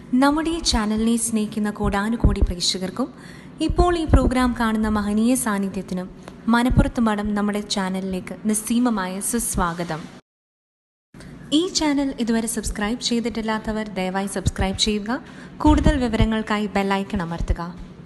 നമ്മുടെ ഈ ചാനലിനെ സ്നേഹിക്കുന്ന കോടാനുകോടി പ്രേക്ഷകർക്കും ഇപ്പോൾ ഈ പ്രോഗ്രാം കാണുന്ന മഹനീയ സാന്നിധ്യത്തിനും മനപ്പുറത്ത് മഠം നമ്മുടെ ചാനലിലേക്ക് നിസ്സീമമായ സുസ്വാഗതം ഈ ചാനൽ ഇതുവരെ സബ്സ്ക്രൈബ് ചെയ്തിട്ടില്ലാത്തവർ ദയവായി സബ്സ്ക്രൈബ് ചെയ്യുക കൂടുതൽ വിവരങ്ങൾക്കായി ബെല്ലൈക്കൺ അമർത്തുക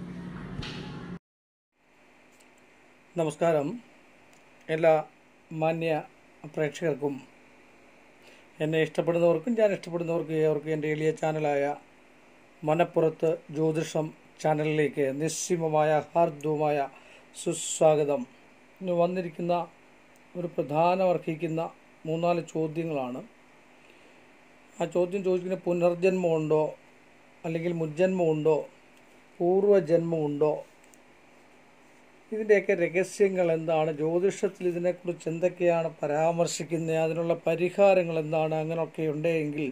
നമസ്കാരം എല്ലാ മാന്യ പ്രേക്ഷകർക്കും എന്നെ ഇഷ്ടപ്പെടുന്നവർക്കും ഞാൻ ഇഷ്ടപ്പെടുന്നവർക്കും ഏവർക്കും എൻ്റെ എളിയ ചാനലായ മനപ്പുറത്ത് ജ്യോതിഷം ചാനലിലേക്ക് നിസ്സീമമായ ഹാർദവുമായ സുസ്വാഗതം ഇന്ന് വന്നിരിക്കുന്ന ഒരു പ്രധാനം അർഹിക്കുന്ന മൂന്നാല് ചോദ്യങ്ങളാണ് ആ ചോദ്യം ചോദിക്കുന്ന പുനർജന്മമുണ്ടോ അല്ലെങ്കിൽ മുജ്ജന്മമുണ്ടോ പൂർവ്വജന്മമുണ്ടോ ഇതിൻ്റെയൊക്കെ രഹസ്യങ്ങൾ എന്താണ് ജ്യോതിഷത്തിൽ ഇതിനെക്കുറിച്ച് എന്തൊക്കെയാണ് പരാമർശിക്കുന്നത് അതിനുള്ള പരിഹാരങ്ങൾ എന്താണ് അങ്ങനെയൊക്കെ ഉണ്ടെങ്കിൽ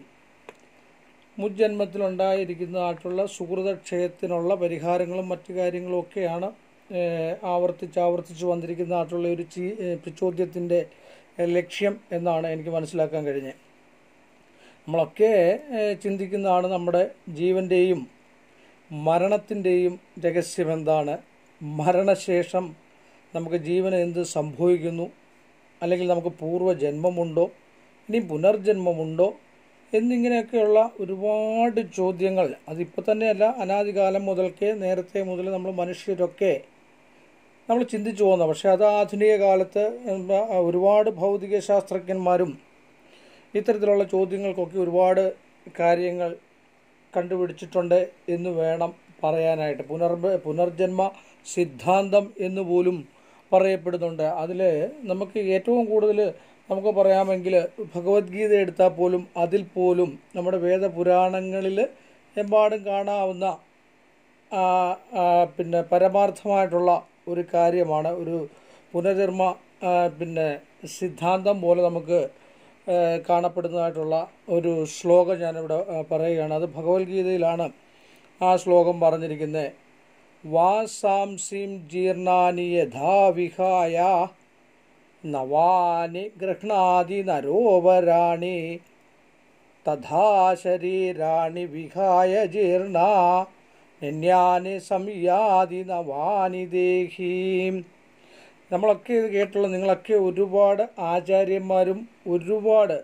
മുജ്ജന്മത്തിലുണ്ടായിരിക്കുന്നതായിട്ടുള്ള സുഹൃതക്ഷയത്തിനുള്ള പരിഹാരങ്ങളും മറ്റു കാര്യങ്ങളും ഒക്കെയാണ് ഏഹ്, ആവർത്തിച്ച് ആവർത്തിച്ച് വന്നിരിക്കുന്നതായിട്ടുള്ള ഒരു ചീ ഏഹ്, ചോദ്യത്തിൻ്റെ ലക്ഷ്യം എന്നാണ് എനിക്ക് മനസ്സിലാക്കാൻ കഴിഞ്ഞത് നമ്മളൊക്കെ ഏഹ്, ചിന്തിക്കുന്നതാണ് നമ്മുടെ ജീവൻ്റെയും മരണത്തിൻ്റെയും രഹസ്യം എന്താണ് മരണശേഷം നമുക്ക് ജീവന് എന്ത് സംഭവിക്കുന്നു അല്ലെങ്കിൽ നമുക്ക് പൂർവ്വജന്മമുണ്ടോ ഇനി പുനർജന്മമുണ്ടോ എന്നിങ്ങനെയൊക്കെയുള്ള ഒരുപാട് ചോദ്യങ്ങൾ അതിപ്പോൾ തന്നെയല്ല അനാദികാലം മുതൽക്കേ നേരത്തെ മുതൽ നമ്മൾ മനുഷ്യരൊക്കെ നമ്മൾ ചിന്തിച്ചു പോകുന്ന പക്ഷേ അത് ആധുനിക കാലത്ത് എന്താ, ഒരുപാട് ഭൗതിക ശാസ്ത്രജ്ഞന്മാരും ഇത്തരത്തിലുള്ള ചോദ്യങ്ങൾക്കൊക്കെ ഒരുപാട് കാര്യങ്ങൾ കണ്ടുപിടിച്ചിട്ടുണ്ട് എന്ന് വേണം പറയാനായിട്ട് പുനർ പുനർജന്മ സിദ്ധാന്തം എന്ന് പോലും പറയപ്പെടുന്നുണ്ട് അതിൽ നമുക്ക് ഏറ്റവും കൂടുതൽ നമുക്ക് പറയാമെങ്കിൽ ഭഗവത്ഗീത എടുത്താൽ പോലും അതിൽ പോലും നമ്മുടെ വേദപുരാണങ്ങളിൽ എമ്പാടും കാണാവുന്ന ആ, ആ, പിന്നെ പരമാർത്ഥമായിട്ടുള്ള ഒരു കാര്യമാണ് ഒരു പുനർജന്മ ആ, പിന്നെ സിദ്ധാന്തം പോലെ നമുക്ക് ആ, കാണപ്പെടുന്നതായിട്ടുള്ള ഒരു ശ്ലോകം ഞാനിവിടെ ആ, പറയുകയാണ് അത് ഭഗവത്ഗീതയിലാണ് ആ ശ്ലോകം പറഞ്ഞിരിക്കുന്നത് വാസാംസിം ജീർണാനി യഥാ വിഹായ നവാനി ഗൃഹ്ണാതി നരോപരാണി തഥാ ശരീരാണി വിഹായ ജീർണ നിന്യാനി സംയാതി നവാനി ദേഹീം നമ്മളൊക്കെ ഇത് കേട്ടുള്ള നിങ്ങളൊക്കെ ഒരുപാട് ആചാര്യന്മാരും ഒരുപാട്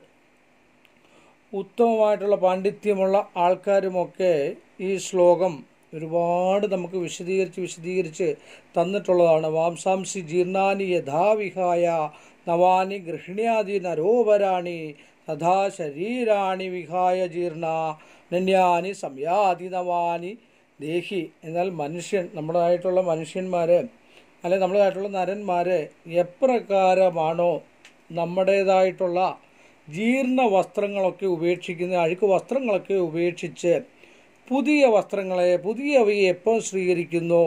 ഉത്തമമായിട്ടുള്ള പാണ്ഡിത്യമുള്ള ആൾക്കാരുമൊക്കെ ഈ ശ്ലോകം ഒരുപാട് നമുക്ക് വിശദീകരിച്ച് വിശദീകരിച്ച് തന്നിട്ടുള്ളതാണ് വാംസാംസി ജീർണാനി യഥാവിഹായ നവാനി ഗൃഹിണ്യാദി നരോപരാണി തഥാ ശരീരാണി വിഹായ ജീർണ നന്യാനി സംയാതി നവാനി ദേഹി എന്നാൽ മനുഷ്യൻ നമ്മുടേതായിട്ടുള്ള മനുഷ്യന്മാർ അല്ലെ നമ്മുടേതായിട്ടുള്ള നരന്മാർ എപ്രകാരമാണോ നമ്മുടേതായിട്ടുള്ള ജീർണ വസ്ത്രങ്ങളൊക്കെ ഉപേക്ഷിക്കുന്ന അഴുക്ക് വസ്ത്രങ്ങളൊക്കെ ഉപേക്ഷിച്ച് പുതിയ വസ്ത്രങ്ങളെ പുതിയവയെ എപ്പോൾ സ്വീകരിക്കുന്നോ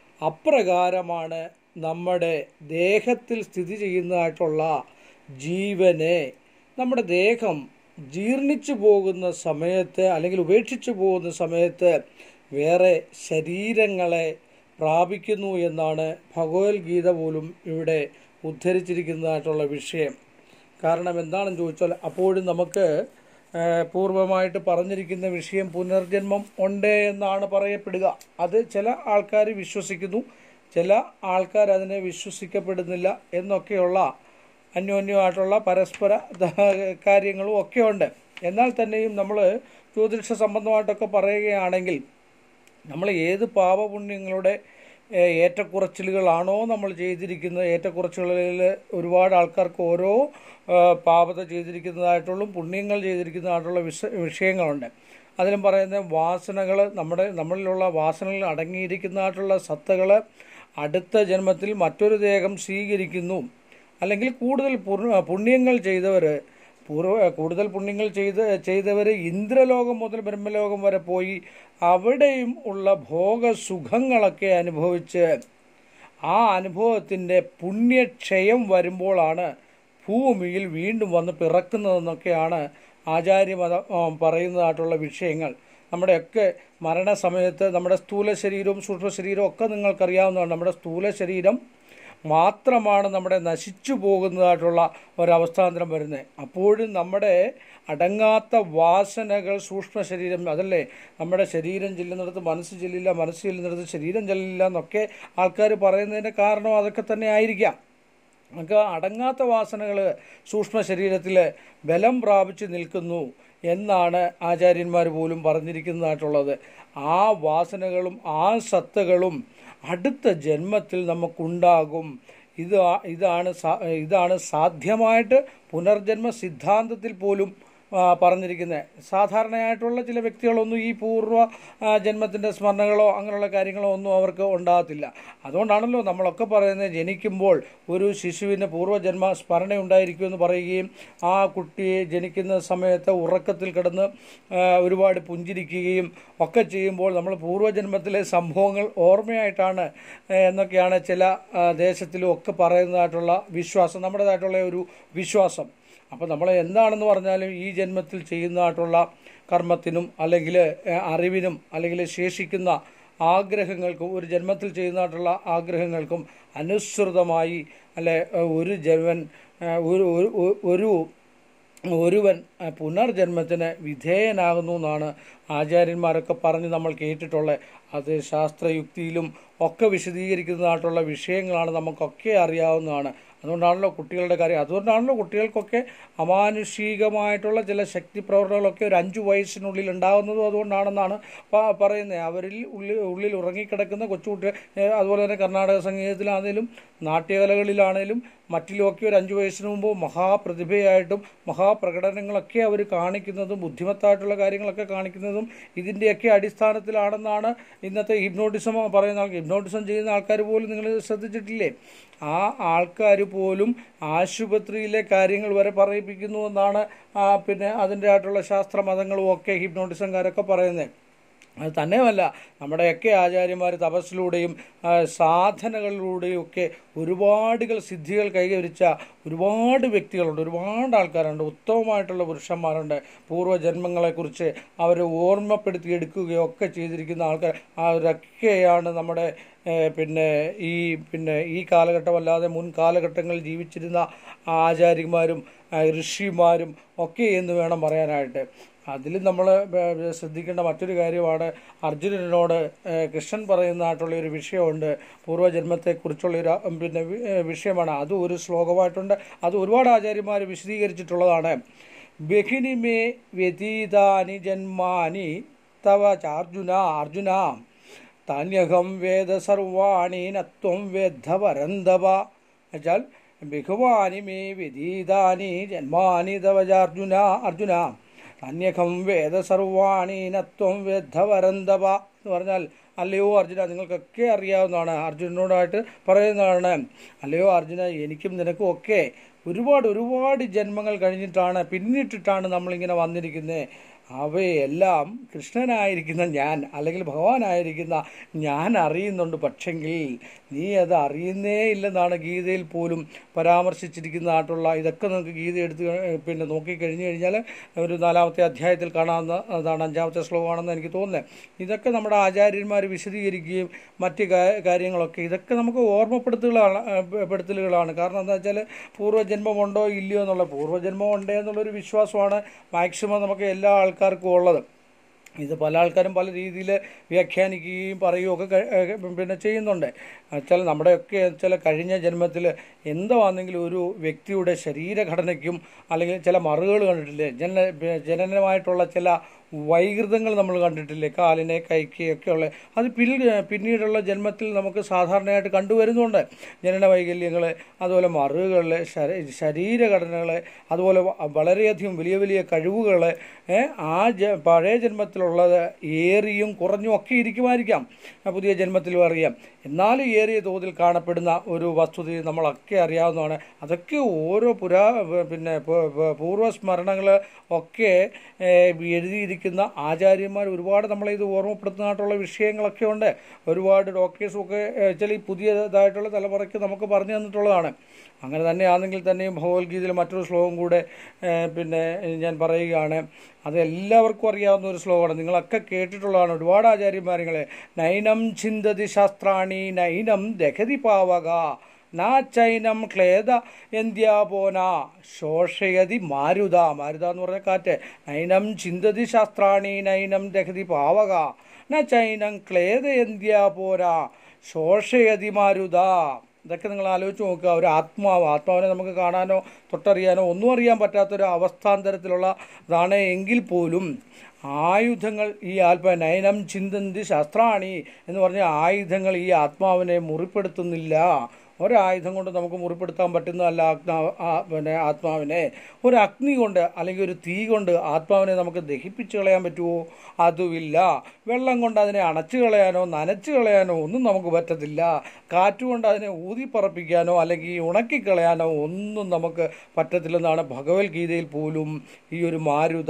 അപ്രകാരമാണ് നമ്മുടെ ദേഹത്തിൽ സ്ഥിതി ചെയ്യുന്നതായിട്ടുള്ള ജീവനെ നമ്മുടെ ദേഹം ജീർണിച്ചു പോകുന്ന സമയത്ത് അല്ലെങ്കിൽ ഉപേക്ഷിച്ചു പോകുന്ന സമയത്ത് വേറെ ശരീരങ്ങളെ പ്രാപിക്കുന്നു എന്നാണ് ഭഗവത്ഗീത പോലും ഇവിടെ ഉദ്ധരിച്ചിരിക്കുന്നതായിട്ടുള്ള വിഷയം കാരണം എന്താണെന്ന് ചോദിച്ചാൽ അപ്പോഴും നമുക്ക് ആ, പൂർവമായിട്ട് പറഞ്ഞിരിക്കുന്ന വിഷയം പുനർജന്മം ഉണ്ട് എന്നാണ് പറയപ്പെടുക അത് ചില ആൾക്കാർ വിശ്വസിക്കുന്നു ചില ആൾക്കാർ അതിനെ വിശ്വസിക്കപ്പെടുന്നില്ല എന്നൊക്കെയുള്ള അന്യോന്യമായിട്ടുള്ള പരസ്പര ദ- കാര്യങ്ങളും ഒക്കെ ഉണ്ട് എന്നാൽ തന്നെയും നമ്മൾ ജ്യോതിഷ സംബന്ധമായിട്ടൊക്കെ പറയുകയാണെങ്കിൽ നമ്മൾ ഏത് പാപപുണ്യങ്ങളുടെ ഏഹ്, ഏറ്റക്കുറച്ചിലുകളാണോ നമ്മൾ ചെയ്തിരിക്കുന്നത് ഏറ്റക്കുറച്ചിലുകളിൽ ഒരുപാട് ആൾക്കാർക്ക് ഓരോ ഏഹ്, പാപത ചെയ്തിരിക്കുന്നതായിട്ടുള്ള പുണ്യങ്ങൾ ചെയ്തിരിക്കുന്നതായിട്ടുള്ള വിഷ വിഷയങ്ങളുണ്ട് അതിലും പറയുന്ന വാസനകൾ നമ്മുടെ നമ്മളിലുള്ള വാസനകളിൽ അടങ്ങിയിരിക്കുന്നതായിട്ടുള്ള സത്തകൾ അടുത്ത ജന്മത്തിൽ മറ്റൊരു ദേഹം സ്വീകരിക്കുന്നു അല്ലെങ്കിൽ കൂടുതൽ പുണ്യ- പുണ്യങ്ങൾ ചെയ്തവർ പൂർവ്വ കൂടുതൽ പുണ്യങ്ങൾ ചെയ്ത് ചെയ്തവർ ഇന്ദ്രലോകം മുതൽ ബ്രഹ്മലോകം വരെ പോയി അവിടെയും ഉള്ള ഭോഗസുഖങ്ങളൊക്കെ അനുഭവിച്ച് ആ അനുഭവത്തിൻ്റെ പുണ്യക്ഷയം വരുമ്പോഴാണ് ഭൂമിയിൽ വീണ്ടും വന്ന് പിറക്കുന്നതെന്നൊക്കെയാണ് ആചാര്യമത ആ, പറയുന്നതായിട്ടുള്ള വിഷയങ്ങൾ നമ്മുടെയൊക്കെ മരണസമയത്ത് നമ്മുടെ സ്ഥൂല ശരീരവും സൂക്ഷ്മ ശരീരവും ഒക്കെ നിങ്ങൾക്കറിയാവുന്നതാണ് നമ്മുടെ സ്ഥൂല ശരീരം മാത്രമാണ് നമ്മുടെ നശിച്ചു പോകുന്നതായിട്ടുള്ള ഒരവസ്ഥാന്തരം വരുന്നത് അപ്പോഴും നമ്മുടെ അടങ്ങാത്ത വാസനകൾ സൂക്ഷ്മ ശരീരം അതല്ലേ നമ്മുടെ ശരീരം ചെല്ലുന്നിടത്ത് മനസ്സ് ചെല്ലില്ല മനസ്സ് ചെല്ലുന്നിടത്ത് ശരീരം ചെല്ലില്ല എന്നൊക്കെ ആൾക്കാർ പറയുന്നതിൻ്റെ കാരണം അതൊക്കെ തന്നെ ആയിരിക്കാം നമുക്ക് അടങ്ങാത്ത വാസനകൾ സൂക്ഷ്മ ശരീരത്തിൽ ബലം പ്രാപിച്ച് നിൽക്കുന്നു എന്നാണ് ആചാര്യന്മാർ പോലും പറഞ്ഞിരിക്കുന്നതായിട്ടുള്ളത് ആ വാസനകളും ആ സത്തകളും അടുത്ത ജന്മത്തിൽ നമുക്കുണ്ടാകും ഇത് ഇതാണ് സാ- ഇതാണ് സാധ്യമായിട്ട് പുനർജന്മ സിദ്ധാന്തത്തിൽ പോലും ആ, പറഞ്ഞിരിക്കുന്നത് സാധാരണയായിട്ടുള്ള ചില വ്യക്തികളൊന്നും ഈ പൂർവ്വ ആ, ജന്മത്തിൻ്റെ സ്മരണകളോ അങ്ങനെയുള്ള കാര്യങ്ങളോ ഒന്നും അവർക്ക് ഉണ്ടാകത്തില്ല അതുകൊണ്ടാണല്ലോ നമ്മളൊക്കെ പറയുന്നത് ജനിക്കുമ്പോൾ ഒരു ശിശുവിന് പൂർവ്വജന്മ സ്മരണ ഉണ്ടായിരിക്കുമെന്ന് പറയുകയും ആ കുട്ടിയെ ജനിക്കുന്ന സമയത്ത് ഉറക്കത്തിൽ കിടന്ന് ആ, ഒരുപാട് പുഞ്ചിരിക്കുകയും ഒക്കെ ചെയ്യുമ്പോൾ നമ്മൾ പൂർവ്വജന്മത്തിലെ സംഭവങ്ങൾ ഓർമ്മയായിട്ടാണ് ആ, എന്നൊക്കെയാണ് ചില ആ, ദേശത്തിലും ഒക്കെ പറയുന്നതായിട്ടുള്ള വിശ്വാസം നമ്മുടേതായിട്ടുള്ള ഒരു വിശ്വാസം അപ്പോൾ നമ്മൾ എന്താണെന്ന് പറഞ്ഞാലും ഈ ജന്മത്തിൽ ചെയ്യുന്നതായിട്ടുള്ള കർമ്മത്തിനും അല്ലെങ്കിൽ ഏഹ്, അറിവിനും അല്ലെങ്കിൽ ശേഷിക്കുന്ന ആഗ്രഹങ്ങൾക്കും ഒരു ജന്മത്തിൽ ചെയ്യുന്നതായിട്ടുള്ള ആഗ്രഹങ്ങൾക്കും അനുസൃതമായി അല്ലെ ഏഹ്, ഒരു ജന്മൻ ഏഹ്, ഒരു ഒരു- ഒരു- ഒരു ഒരുവൻ അഹ്, പുനർജന്മത്തിന് വിധേയനാകുന്നു എന്നാണ് ആചാര്യന്മാരൊക്കെ പറഞ്ഞ് നമ്മൾ കേട്ടിട്ടുള്ളത് അത് ശാസ്ത്രയുക്തിയിലും ഒക്കെ വിശദീകരിക്കുന്നതായിട്ടുള്ള വിഷയങ്ങളാണ് നമുക്കൊക്കെ അറിയാവുന്നതാണ് അതുകൊണ്ടാണല്ലോ കുട്ടികളുടെ കാര്യം അതുകൊണ്ടാണല്ലോ കുട്ടികൾക്കൊക്കെ അമാനുഷികമായിട്ടുള്ള ചില ശക്തി പ്രവർത്തനങ്ങളൊക്കെ ഒരു അഞ്ചു വയസ്സിനുള്ളിൽ ഉണ്ടാകുന്നതും അതുകൊണ്ടാണെന്നാണ് പ- പറയുന്നത് അവരിൽ ഉള്ളിൽ ഉള്ളിൽ ഉറങ്ങിക്കിടക്കുന്ന കൊച്ചുകുട്ടികൾ ഏഹ് അതുപോലെ തന്നെ കർണാടക സംഗീതത്തിലാണെങ്കിലും നാട്യകലകളിലാണേലും മറ്റിലുമൊക്കെ ഒരു അഞ്ചു വയസ്സിന് മുമ്പ് മഹാപ്രതിഭയായിട്ടും മഹാപ്രകടനങ്ങളൊക്കെ അവർ കാണിക്കുന്നതും ബുദ്ധിമത്തായിട്ടുള്ള കാര്യങ്ങളൊക്കെ കാണിക്കുന്നതും ഇതിൻ്റെയൊക്കെ അടിസ്ഥാനത്തിലാണെന്നാണ് ഇന്നത്തെ ഹിപ്നോട്ടിസം പറയുന്ന ആൾ ഹിപ്നോട്ടിസം ചെയ്യുന്ന ആൾക്കാർ പോലും നിങ്ങൾ ശ്രദ്ധിച്ചിട്ടില്ലേ ആ ആൾക്കാർ പോലും ആശുപത്രിയിലെ കാര്യങ്ങൾ വരെ പറയിപ്പിക്കുന്നു എന്നാണ് ആ, പിന്നെ അതിൻ്റെ ആയിട്ടുള്ള ശാസ്ത്ര മതങ്ങളും ഒക്കെ ഹിപ്നോട്ടിസംകാരൊക്കെ പറയുന്നത് അത് തന്നെയുമല്ല നമ്മുടെയൊക്കെ ആചാര്യന്മാർ തപസ്സിലൂടെയും ആ, സാധനകളിലൂടെയും ഒക്കെ ഒരുപാടുകൾ സിദ്ധികൾ കൈവരിച്ച ഒരുപാട് വ്യക്തികളുണ്ട് ഒരുപാട് ആൾക്കാരുണ്ട് ഉത്തമമായിട്ടുള്ള പുരുഷന്മാരുണ്ട് പൂർവ്വജന്മങ്ങളെക്കുറിച്ച് അവരെ ഓർമ്മപ്പെടുത്തി എടുക്കുകയോ ഒക്കെ ചെയ്തിരിക്കുന്ന ആൾക്കാർ അവരൊക്കെയാണ് നമ്മുടെ ഏഹ്, പിന്നെ ഈ പിന്നെ ഈ കാലഘട്ടമല്ലാതെ മുൻ കാലഘട്ടങ്ങളിൽ ജീവിച്ചിരുന്ന ആചാര്യന്മാരും ആ, ഋഷിമാരും ഒക്കെ എന്ന് വേണം പറയാനായിട്ട് അതിൽ നമ്മൾ ശ്രദ്ധിക്കേണ്ട മറ്റൊരു കാര്യമാണ് അർജുനനോട് ഏഹ്, കൃഷ്ണൻ പറയുന്നതായിട്ടുള്ള ഒരു വിഷയമുണ്ട് പൂർവ്വജന്മത്തെക്കുറിച്ചുള്ള ഒരു അഹ്, പിന്നെ വി- ഏഹ്, വിഷയമാണ് അത് ഒരു ശ്ലോകമായിട്ടുണ്ട് അത് ഒരുപാട് ആചാര്യന്മാർ വിശദീകരിച്ചിട്ടുള്ളതാണ് ബഹിനിമേ വ്യതീതാനി ജന്മാനി തവ ചാർജുന അർജുന താന്യഹം വേദ സർവാണി നത്വം വേദ്ധ പരന്തവ എന്നുവെച്ചാൽ ബഹുവാനി മേ വിധീതാനി ജന്മാനി തവജാർജുന അർജുന അന്യഖം വേദ സർവാണി നത്വം വേദ്ധ പരന്തവ എന്ന് പറഞ്ഞാൽ അല്ലയോ അർജുന നിങ്ങൾക്കൊക്കെ അറിയാവുന്നതാണ് അർജുനനോടായിട്ട് പറയുന്നതാണ് അല്ലയോ അർജുന എനിക്കും നിനക്കും ഒക്കെ ഒരുപാട് ഒരുപാട് ജന്മങ്ങൾ കഴിഞ്ഞിട്ടാണ് പിന്നിട്ടിട്ടാണ് നമ്മളിങ്ങനെ വന്നിരിക്കുന്നത് അവയെല്ലാം കൃഷ്ണനായിരിക്കുന്ന ഞാൻ അല്ലെങ്കിൽ ഭഗവാനായിരിക്കുന്ന ഞാൻ അറിയുന്നുണ്ട് പക്ഷെങ്കിൽ നീ അത് അറിയുന്നേ ഇല്ലെന്നാണ് ഗീതയിൽ പോലും പരാമർശിച്ചിരിക്കുന്നതായിട്ടുള്ള ഇതൊക്കെ നമുക്ക് ഗീത എടുത്ത് കഴി- പിന്നെ നോക്കിക്കഴിഞ്ഞു കഴിഞ്ഞാൽ ഒരു നാലാമത്തെ അധ്യായത്തിൽ കാണാവുന്ന അതാണ് അഞ്ചാമത്തെ ശ്ലോകമാണെന്ന് എനിക്ക് തോന്നുന്നത് ഇതൊക്കെ നമ്മുടെ ആചാര്യന്മാർ വിശദീകരിക്കുകയും മറ്റ് കാ- കാര്യങ്ങളൊക്കെ ഇതൊക്കെ നമുക്ക് ഓർമ്മപ്പെടുത്തലുകളാണ് ഏഹ്, പെടുത്തലുകളാണ് കാരണം എന്താ വെച്ചാൽ പൂർവ്വജന്മമുണ്ടോ ഇല്ലയോ എന്നുള്ള പൂർവ്വജന്മം ഉണ്ടേ എന്നുള്ളൊരു വിശ്വാസമാണ് മാക്സിമം നമുക്ക് എല്ലാ ആൾക്കാർക്കും ഉള്ളത് ഇത് പല ആൾക്കാരും പല രീതിയിൽ വ്യാഖ്യാനിക്കുകയും പറയുകയും ഒക്കെ ക- ഏഹ് പിന്നെ ചെയ്യുന്നുണ്ട് വെച്ചാൽ നമ്മുടെയൊക്കെ ചില കഴിഞ്ഞ ജന്മത്തിൽ എന്താണെന്നെങ്കിലും ഒരു വ്യക്തിയുടെ ശരീരഘടനയ്ക്കും അല്ലെങ്കിൽ ചില മറുകൾ കണ്ടിട്ടില്ലേ ജന ജനനമായിട്ടുള്ള ചില വൈകൃതങ്ങൾ നമ്മൾ കണ്ടിട്ടില്ലേ കാലിനെ കൈക്ക് ഒക്കെ ഉള്ള അത് പിൽ പിന്നീടുള്ള ജന്മത്തിൽ നമുക്ക് സാധാരണയായിട്ട് കണ്ടുവരുന്നുണ്ട് ജനന വൈകല്യങ്ങൾ അതുപോലെ മറുകൾ ശരീരഘടനകൾ അതുപോലെ വ- വളരെയധികം വലിയ വലിയ കഴിവുകൾ ആ ജ പഴയ ജന്മത്തിലുള്ളത് ഏറിയും കുറഞ്ഞും ഒക്കെ ഇരിക്കുമായിരിക്കാം ആ പുതിയ ജന്മത്തിലും അറിയാം എന്നാലും ഏറിയ തോതിൽ കാണപ്പെടുന്ന ഒരു വസ്തുത നമ്മളൊക്കെ അറിയാവുന്നതാണ് അതൊക്കെ ഓരോ പുരാ പിന്നെ പ- പ- പൂർവ്വസ്മരണകൾ ഒക്കെ ഏഹ്, എഴുതിയിരിക്കുന്ന ആചാര്യന്മാർ ഒരുപാട് നമ്മളെ ഇത് ഓർമ്മപ്പെടുത്തുന്നതായിട്ടുള്ള വിഷയങ്ങളൊക്കെ ഉണ്ട് ഒരുപാട് ഡോക്ടേഴ്സും ഒക്കെ ഏഹ്, ചില ഈ പുതിയതായിട്ടുള്ള തലമുറയ്ക്ക് നമുക്ക് പറഞ്ഞു തന്നിട്ടുള്ളതാണ് അങ്ങനെ തന്നെയാണെങ്കിൽ തന്നെയും ഭഗവത്ഗീതയിൽ മറ്റൊരു ശ്ലോകം കൂടെ ഏഹ്, പിന്നെ ഞാൻ പറയുകയാണ് അത് എല്ലാവർക്കും അറിയാവുന്ന ഒരു ശ്ലോകമാണ് നിങ്ങളൊക്കെ കേട്ടിട്ടുള്ളതാണ് ഒരുപാട് ആചാര്യന്മാരുകളെ നൈനം ചിന്തതി ശാസ്ത്രാണി നൈനം ദഹതി പാവക നാ ചൈനം ക്ലേദ എന്ത്യാപോന ശോഷയതി മാരുത മാരുത എന്ന് പറഞ്ഞ കാറ്റ് നൈനം ചിന്തതി ശാസ്ത്രാണി നൈനം ദഹതി പാവക ന ചൈനം ക്ലേദ എന്ത്യാപോന ശോഷയതി മാരുത ഇതൊക്കെ നിങ്ങൾ ആലോചിച്ച് നോക്കുക ഒരു ആത്മാവ് ആത്മാവിനെ നമുക്ക് കാണാനോ തൊട്ടറിയാനോ ഒന്നും അറിയാൻ പറ്റാത്തൊരു അവസ്ഥാന്തരത്തിലുള്ള ഇതാണ് എങ്കിൽ പോലും ആയുധങ്ങൾ ഈ ആത്മ നയനം ചിന്തന്തി ശസ്ത്രാണി എന്ന് പറഞ്ഞ ആയുധങ്ങൾ ഈ ആത്മാവിനെ മുറിപ്പെടുത്തുന്നില്ല ഒരായുധം കൊണ്ട് നമുക്ക് മുറിപ്പെടുത്താൻ പറ്റുന്നതല്ല ആത്മാ ആ- പിന്നെ ആത്മാവിനെ ഒരു അഗ്നി കൊണ്ട് അല്ലെങ്കിൽ ഒരു തീ കൊണ്ട് ആത്മാവിനെ നമുക്ക് ദഹിപ്പിച്ച് കളയാൻ പറ്റുമോ അതുമില്ല വെള്ളം കൊണ്ട് അതിനെ അണച്ചു കളയാനോ നനച്ചു കളയാനോ ഒന്നും നമുക്ക് പറ്റത്തില്ല കാറ്റുകൊണ്ട് അതിനെ ഊതിപ്പറപ്പിക്കാനോ അല്ലെങ്കിൽ ഉണക്കിക്കളയാനോ ഒന്നും നമുക്ക് പറ്റത്തില്ലെന്നാണ് ഭഗവത്ഗീതയിൽ പോലും ഈ ഒരു മാരുത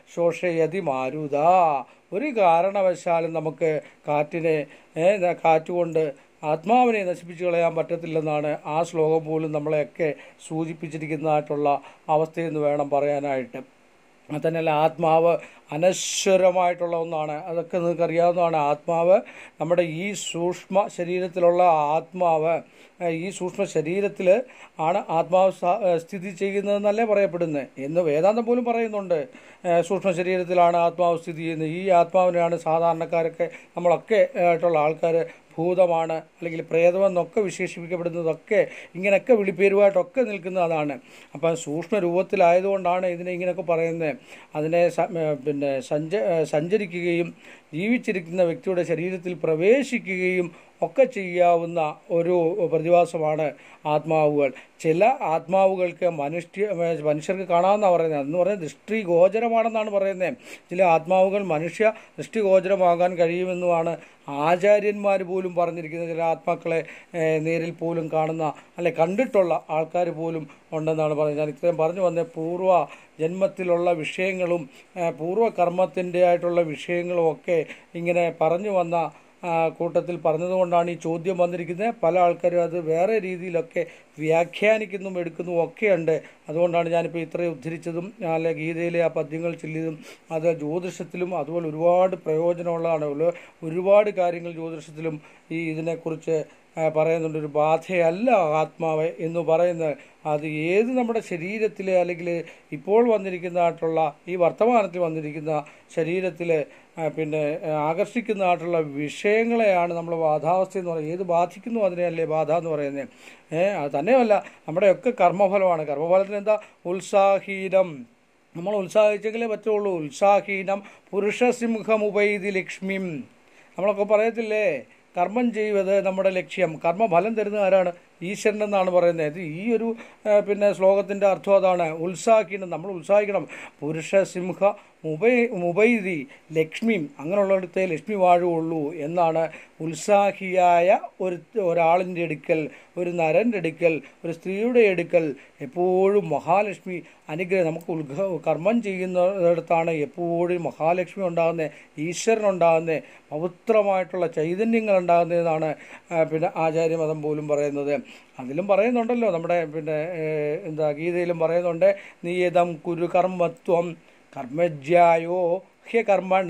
ശോഷയതി മാരുത ഒരു കാരണവശാലും നമുക്ക് കാറ്റിനെ ഏ, കാറ്റുകൊണ്ട് ആത്മാവിനെ നശിപ്പിച്ചു കളയാൻ പറ്റത്തില്ലെന്നാണ് ആ ശ്ലോകം പോലും നമ്മളെയൊക്കെ സൂചിപ്പിച്ചിരിക്കുന്നതായിട്ടുള്ള അവസ്ഥയെന്ന് വേണം പറയാനായിട്ട് അത് തന്നെയല്ല ആത്മാവ് അനശ്വരമായിട്ടുള്ള ഒന്നാണ് അതൊക്കെ നിങ്ങൾക്ക് അറിയാവുന്നതാണ് ആത്മാവ് നമ്മുടെ ഈ സൂക്ഷ്മ ശരീരത്തിലുള്ള ആത്മാവ് ഏഹ്, ഈ സൂക്ഷ്മ ശരീരത്തിൽ ആണ് ആത്മാവ് സ- ഏഹ്, സ്ഥിതി ചെയ്യുന്നതെന്നല്ലേ പറയപ്പെടുന്നത് എന്ന് വേദാന്തം പോലും പറയുന്നുണ്ട് ഏഹ്, സൂക്ഷ്മ ശരീരത്തിലാണ് ആത്മാവ് സ്ഥിതി ചെയ്യുന്നത് ഈ ആത്മാവിനെയാണ് സാധാരണക്കാരൊക്കെ നമ്മളൊക്കെ ആയിട്ടുള്ള ആൾക്കാർ ഭൂതമാണ് അല്ലെങ്കിൽ പ്രേതമെന്നൊക്കെ വിശേഷിപ്പിക്കപ്പെടുന്നതൊക്കെ ഇങ്ങനെയൊക്കെ വിളിപ്പേരുമായിട്ടൊക്കെ നിൽക്കുന്ന അതാണ് അപ്പം സൂക്ഷ്മ രൂപത്തിലായതുകൊണ്ടാണ് ഇതിനെ ഇങ്ങനെയൊക്കെ പറയുന്നത് അതിനെ സ- ഏ, പിന്നെ സഞ്ച ഏ, സഞ്ചരിക്കുകയും ജീവിച്ചിരിക്കുന്ന വ്യക്തിയുടെ ശരീരത്തിൽ പ്രവേശിക്കുകയും ഒക്കെ ചെയ്യാവുന്ന ഒരു പ്രതിഭാസമാണ് ആത്മാവുകൾ ചില ആത്മാവുകൾക്ക് മനുഷ്യ മനുഷ്യർക്ക് കാണാമെന്നാണ് പറയുന്നത് എന്ന് പറഞ്ഞാൽ ദൃഷ്ടി ഗോചരമാണെന്നാണ് പറയുന്നത് ചില ആത്മാവുകൾ മനുഷ്യ ദൃഷ്ടി ഗോചരമാകാൻ കഴിയുമെന്നുമാണ് ആചാര്യന്മാർ പോലും പറഞ്ഞിരിക്കുന്നത് ചില ആത്മാക്കളെ ഏഹ്, നേരിൽ പോലും കാണുന്ന അല്ലെ കണ്ടിട്ടുള്ള ആൾക്കാർ പോലും ഉണ്ടെന്നാണ് പറയുന്നത് ഞാൻ ഇത്രയും പറഞ്ഞു വന്ന പൂർവ്വ ജന്മത്തിലുള്ള വിഷയങ്ങളും ഏഹ്, പൂർവ്വ കർമ്മത്തിൻ്റെ ആയിട്ടുള്ള വിഷയങ്ങളും ഒക്കെ ഇങ്ങനെ പറഞ്ഞു വന്ന ആ, കൂട്ടത്തിൽ പറഞ്ഞതുകൊണ്ടാണ് ഈ ചോദ്യം വന്നിരിക്കുന്നത് പല ആൾക്കാരും അത് വേറെ രീതിയിലൊക്കെ വ്യാഖ്യാനിക്കുന്നതും എടുക്കുന്നതും ഒക്കെയുണ്ട് അതുകൊണ്ടാണ് ഞാനിപ്പോൾ ഇത്രയും ഉദ്ധരിച്ചതും അല്ലെ ഗീതയിലെ ആ പദ്യങ്ങൾ ചൊല്ലിയതും അത് ജ്യോതിഷത്തിലും അതുപോലെ ഒരുപാട് പ്രയോജനമുള്ളതാണ് ഒരു- ഒരുപാട് കാര്യങ്ങൾ ജ്യോതിഷത്തിലും ഈ ഇതിനെക്കുറിച്ച് ആ, പറയുന്നുണ്ട് ഒരു ബാധയല്ല ആത്മാവ് എന്ന് പറയുന്നത് അത് ഏത് നമ്മുടെ ശരീരത്തിൽ അല്ലെങ്കിൽ ഇപ്പോൾ വന്നിരിക്കുന്നതായിട്ടുള്ള ഈ വർത്തമാനത്തിൽ വന്നിരിക്കുന്ന ശരീരത്തിൽ പിന്നെ ആ, ആകർഷിക്കുന്നതായിട്ടുള്ള വിഷയങ്ങളെയാണ് നമ്മൾ ബാധാവസ്ഥ എന്ന് പറയുന്നത് ഏത് ബാധിക്കുന്നു അതിനെയല്ലേ ബാധ എന്ന് പറയുന്നത് ഏഹ് അത് തന്നെയല്ല നമ്മുടെയൊക്കെ കർമ്മഫലമാണ് കർമ്മഫലത്തിന് എന്താ ഉത്സാഹീനം നമ്മൾ ഉത്സാഹിച്ചെങ്കിലേ പറ്റുള്ളൂ ഉത്സാഹീനം പുരുഷസിംഹമുപൈതി ലക്ഷ്മിം നമ്മളൊക്കെ പറയത്തില്ലേ കർമ്മം ചെയ്യുന്നത് നമ്മുടെ ലക്ഷ്യം കർമ്മഫലം തരുന്നത് ആരാണ് ഈശ്വരൻ എന്നാണ് പറയുന്നത് ഇത് ഈ ഒരു ആ, പിന്നെ ശ്ലോകത്തിൻ്റെ അർത്ഥം അതാണ് ഉത്സാഹിക്കണം നമ്മൾ ഉത്സാഹിക്കണം പുരുഷസിംഹ മുബൈ മുബൈതി ലക്ഷ്മിയും അങ്ങനെയുള്ളിടത്തെ ലക്ഷ്മി വാഴുള്ളൂ എന്നാണ് ഉത്സാഹിയായ ഒരു ഒരാളിൻ്റെ അടുക്കൽ ഒരു നരൻ്റെ അടുക്കൽ ഒരു സ്ത്രീയുടെ അടുക്കൽ എപ്പോഴും മഹാലക്ഷ്മി അനുഗ്രഹം നമുക്ക് ഉത്ഘ കർമ്മം ചെയ്യുന്നിടത്താണ് എപ്പോഴും മഹാലക്ഷ്മി ഉണ്ടാകുന്നത് ഈശ്വരൻ ഉണ്ടാകുന്നത് പവിത്രമായിട്ടുള്ള ചൈതന്യങ്ങൾ ഉണ്ടാകുന്നതെന്നാണ് ആ, പിന്നെ ആചാര്യമതം പോലും പറയുന്നത് അതിലും പറയുന്നുണ്ടല്ലോ നമ്മുടെ പിന്നെ ഏഹ്, എന്താ ഗീതയിലും പറയുന്നുണ്ട് നിയതം കുരു കർമ്മത്വം കർമ്മജ്യായോ ഹ്യകർമ്മണ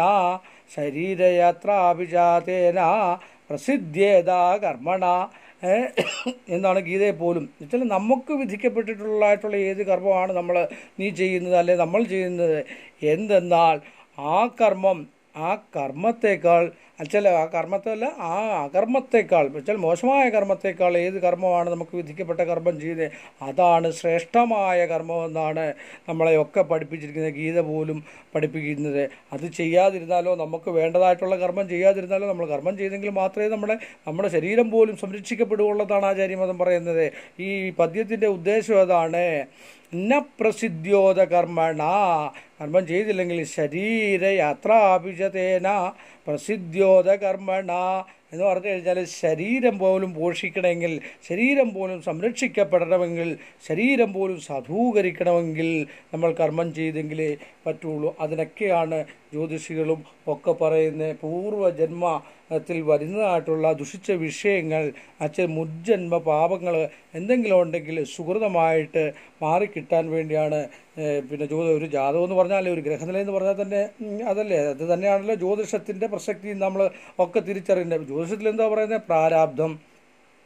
ശരീരയാത്രാഭിജാതേന പ്രസിദ്ധ്യേതാ കർമ്മണ ഏ, എന്നാണ് ഗീതയെ പോലും എന്നുവെച്ചാൽ നമുക്ക് വിധിക്കപ്പെട്ടിട്ടുള്ളതായിട്ടുള്ള ഏത് കർമ്മമാണ് നമ്മൾ നീ ചെയ്യുന്നത് അല്ലെ നമ്മൾ ചെയ്യുന്നത് എന്തെന്നാൽ ആ കർമ്മം ആ കർമ്മത്തേക്കാൾ അച്ചല്ല ആ കർമ്മത്തല്ല ആ അകർമ്മത്തേക്കാൾ വെച്ചാൽ മോശമായ കർമ്മത്തേക്കാൾ ഏത് കർമ്മമാണ് നമുക്ക് വിധിക്കപ്പെട്ട കർമ്മം ചെയ്യുന്നത് അതാണ് ശ്രേഷ്ഠമായ കർമ്മമെന്നാണ് നമ്മളെയൊക്കെ പഠിപ്പിച്ചിരിക്കുന്നത് ഗീത പോലും പഠിപ്പിക്കുന്നത് അത് ചെയ്യാതിരുന്നാലോ നമുക്ക് വേണ്ടതായിട്ടുള്ള കർമ്മം ചെയ്യാതിരുന്നാലോ നമ്മൾ കർമ്മം ചെയ്തെങ്കിൽ മാത്രമേ നമ്മുടെ നമ്മുടെ ശരീരം പോലും സംരക്ഷിക്കപ്പെടുകയുള്ളതാണ് ആചാര്യമതം പറയുന്നത് ഈ പദ്യത്തിൻ്റെ ഉദ്ദേശം അതാണ് ന പ്രസിദ്ധ്യോത കർമ്മണ കർമ്മം ചെയ്തില്ലെങ്കിൽ ശരീരയാത്രാഭിജതേന പ്രസിദ്ധ്യോത കർമ്മണ എന്ന് പറഞ്ഞു കഴിഞ്ഞാൽ ശരീരം പോലും പോഷിക്കണമെങ്കിൽ ശരീരം പോലും സംരക്ഷിക്കപ്പെടണമെങ്കിൽ ശരീരം പോലും സാധൂകരിക്കണമെങ്കിൽ നമ്മൾ കർമ്മം ചെയ്തെങ്കിലേ പറ്റുള്ളൂ അതിനൊക്കെയാണ് ജ്യോതിഷികളും ഒക്കെ പറയുന്നത് പൂർവ്വജന്മത്തിൽ വരുന്നതായിട്ടുള്ള ദുഷിച്ച വിഷയങ്ങൾ അച്ഛൻ മുജ്ജന്മ പാപങ്ങൾ എന്തെങ്കിലും ഉണ്ടെങ്കിൽ സുഹൃതമായിട്ട് മാറിക്കിട്ടാൻ വേണ്ടിയാണ് ഏഹ്, പിന്നെ ജ്യോതി ഒരു ജാതകം എന്ന് പറഞ്ഞാൽ ഒരു ഗ്രഹനില എന്ന് പറഞ്ഞാൽ തന്നെ ഉം, അതല്ലേ അത് തന്നെയാണല്ലോ ജ്യോതിഷത്തിൻ്റെ പ്രസക്തി നമ്മൾ ഒക്കെ തിരിച്ചറിയേണ്ടത് ജ്യോതിഷത്തിൽ എന്താ പറയുന്നത് പ്രാരാബ്ധം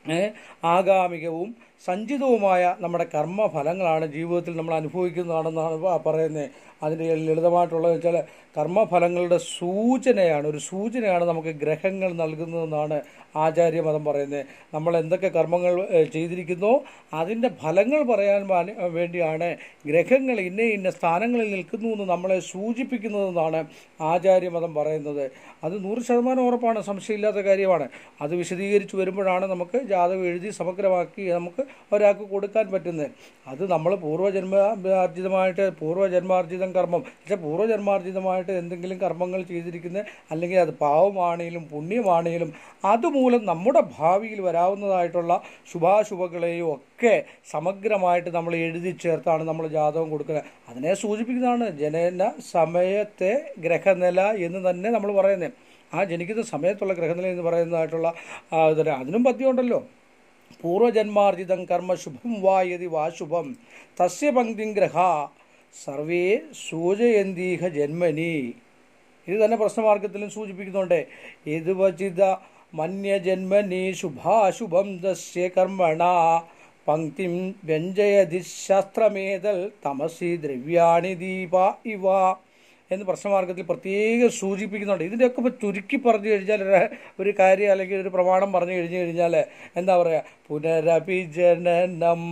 ഏ, ആഗാമികവും സഞ്ചിതവുമായ നമ്മുടെ കർമ്മഫലങ്ങളാണ് ജീവിതത്തിൽ നമ്മൾ അനുഭവിക്കുന്നതാണെന്നാണ് പ- പറയുന്നത് അതിൻ്റെ ലളിതമായിട്ടുള്ളത് വെച്ചാൽ കർമ്മഫലങ്ങളുടെ സൂചനയാണ് ഒരു സൂചനയാണ് നമുക്ക് ഗ്രഹങ്ങൾ നൽകുന്നതെന്നാണ് ആചാര്യമതം പറയുന്നത് നമ്മൾ എന്തൊക്കെ കർമ്മങ്ങൾ ഏ, ചെയ്തിരിക്കുന്നോ അതിൻ്റെ ഫലങ്ങൾ പറയാൻ വാനി- വേണ്ടിയാണ് ഗ്രഹങ്ങൾ ഇന്ന ഇന്ന സ്ഥാനങ്ങളിൽ നിൽക്കുന്നു എന്ന് നമ്മളെ സൂചിപ്പിക്കുന്നതെന്നാണ് ആചാര്യമതം പറയുന്നത് അത് നൂറ് ശതമാനം ഉറപ്പാണ് സംശയമില്ലാത്ത കാര്യമാണ് അത് വിശദീകരിച്ച് വരുമ്പോഴാണ് നമുക്ക് ജാതകം എഴുതി സമഗ്രമാക്കി നമുക്ക് ഒരാൾക്ക് കൊടുക്കാൻ പറ്റുന്നത് അത് നമ്മൾ പൂർവ്വജന്മാർജിതമായിട്ട് പൂർവ്വജന്മാർജിതം കർമ്മം പക്ഷേ പൂർവ്വജന്മാർജിതമായിട്ട് എന്തെങ്കിലും കർമ്മങ്ങൾ ചെയ്തിരിക്കുന്ന അല്ലെങ്കിൽ അത് പാവമാണെങ്കിലും പുണ്യമാണെങ്കിലും അതുമൂലം നമ്മുടെ ഭാവിയിൽ വരാവുന്നതായിട്ടുള്ള ശുഭാശുഭകളെയും ഒക്കെ സമഗ്രമായിട്ട് നമ്മൾ എഴുതി ചേർത്താണ് നമ്മൾ ജാതകം കൊടുക്കുന്നത് അതിനെ സൂചിപ്പിക്കുന്നതാണ് ജനന സമയത്തെ ഗ്രഹനില എന്ന് തന്നെ നമ്മൾ പറയുന്നത് ആ ജനിക്കുന്ന സമയത്തുള്ള ഗ്രഹനില എന്ന് പറയുന്നതായിട്ടുള്ള ആ, ഇതിന് അതിനും പദ്യമുണ്ടല്ലോ പൂർവജന്മാർജിതം കർമ്മ ശുഭം വാ യതി വാ ശുഭം തസ്യ പങ്ക്തിം ഗ്രഹ സർവേ സൂചയന്തീഹ ജന്മനി ഇത് തന്നെ പ്രശ്നമാർഗത്തിലും സൂചിപ്പിക്കുന്നുണ്ട് ഇത് വചിത മന്യജന്മനി ശുഭാശുഭം ദസ്യ കർമ്മണ പങ്ക്തിം വ്യഞ്ജയതി ശാസ്ത്രമേതൽ തമസി ദ്രവ്യാണി ദീപ ഇവ എന്ന് പ്രശ്നമാർഗത്തിൽ പ്രത്യേകം സൂചിപ്പിക്കുന്നുണ്ട് ഇതിൻ്റെയൊക്കെ ഇപ്പോൾ ചുരുക്കി പറഞ്ഞു കഴിഞ്ഞാൽ ഒരു- ഒരു കാര്യം അല്ലെങ്കിൽ ഒരു പ്രമാണം പറഞ്ഞു കഴിഞ്ഞു കഴിഞ്ഞാൽ എന്താ പറയുക പുനരപി ജനനം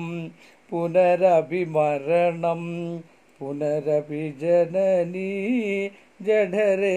പുനരപി മരണം പുനരപി ജനനീ ജഠരേ